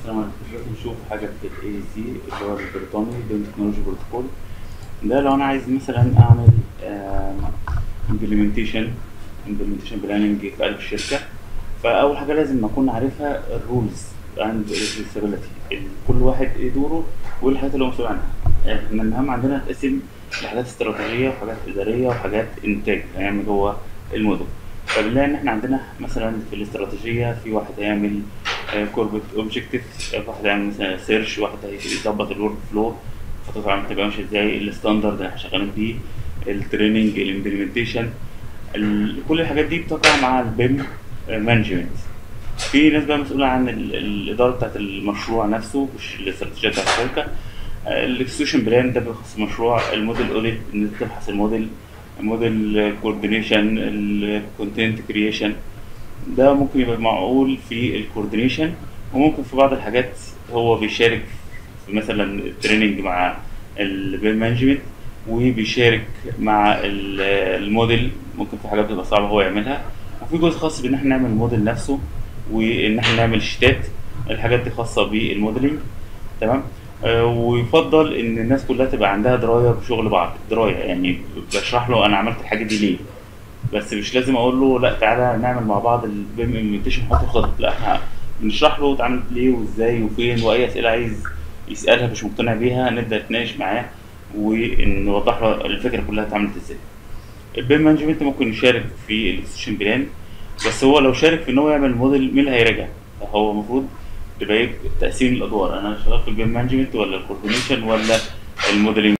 السلام عليكم دلوقتي نشوف حاجة في ال AAC اللي هو البريطاني بين تكنولوجي بروتوكول ده لو أنا عايز مثلا أعمل implementation implementation planning في قلب الشركة فأول حاجة لازم أكون عارفها الرولز عند responsibility كل واحد إيه دوره وإيه الحاجات اللي هو مسؤول عنها إحنا المهام عندنا تقسم لحاجات استراتيجية وحاجات إدارية وحاجات إنتاج هيعمل هو الموديل فبنلاقي إن إحنا عندنا مثلا في الاستراتيجية في واحد هيعمل كوربت اوبجكتيف واحد هيعمل مثلا سيرش واحد هيظبط الورك فلو خطوط العمل تبقى ماشيه ازاي الستاندرد اللي احنا شغالين بيه التريننج الامبلمنتيشن كل الحاجات دي بتقع مع البيم مانجمنت في ناس بقى مسؤوله عن ال- الاداره بتاعت المشروع نفسه مش الاستراتيجيه بتاعت الشركه الاكسكيوشن بلان ده بيخص المشروع الموديل اوديت ان انت تبحث الموديل الموديل كوردينيشن الكونتنت كرييشن ده ممكن يبقى معقول في الكوردينيشن وممكن في بعض الحاجات هو بيشارك في مثلا التريننج مع البيم مانجمنت وبيشارك مع ال- الموديل ممكن في حاجات بتبقى صعبه هو يعملها وفي جزء خاص بان احنا نعمل الموديل نفسه وان احنا نعمل شيتات الحاجات دي خاصه بالموديلنج تمام آه، ويفضل ان الناس كلها تبقى عندها درايه بشغل بعض درايه يعني بشرح له انا عملت الحاجه دي ليه بس مش لازم اقول له لا تعالى نعمل مع بعض البيم امبلمنتيشن نحط الخطط لا احنا بنشرح له اتعمل ليه وازاي وفين واي اسئله عايز يسالها مش مقتنع بيها نبدا نتناقش معاه ونوضح له الفكره كلها اتعملت ازاي البيم مانجمنت ممكن يشارك في الاكسشن بلان بس هو لو شارك في ان هو يعمل موديل مين اللي هيراجع فهو المفروض تبقى إيه تقسيم الادوار انا شغال في البيم مانجمنت ولا الكوردينيشن ولا الموديلنج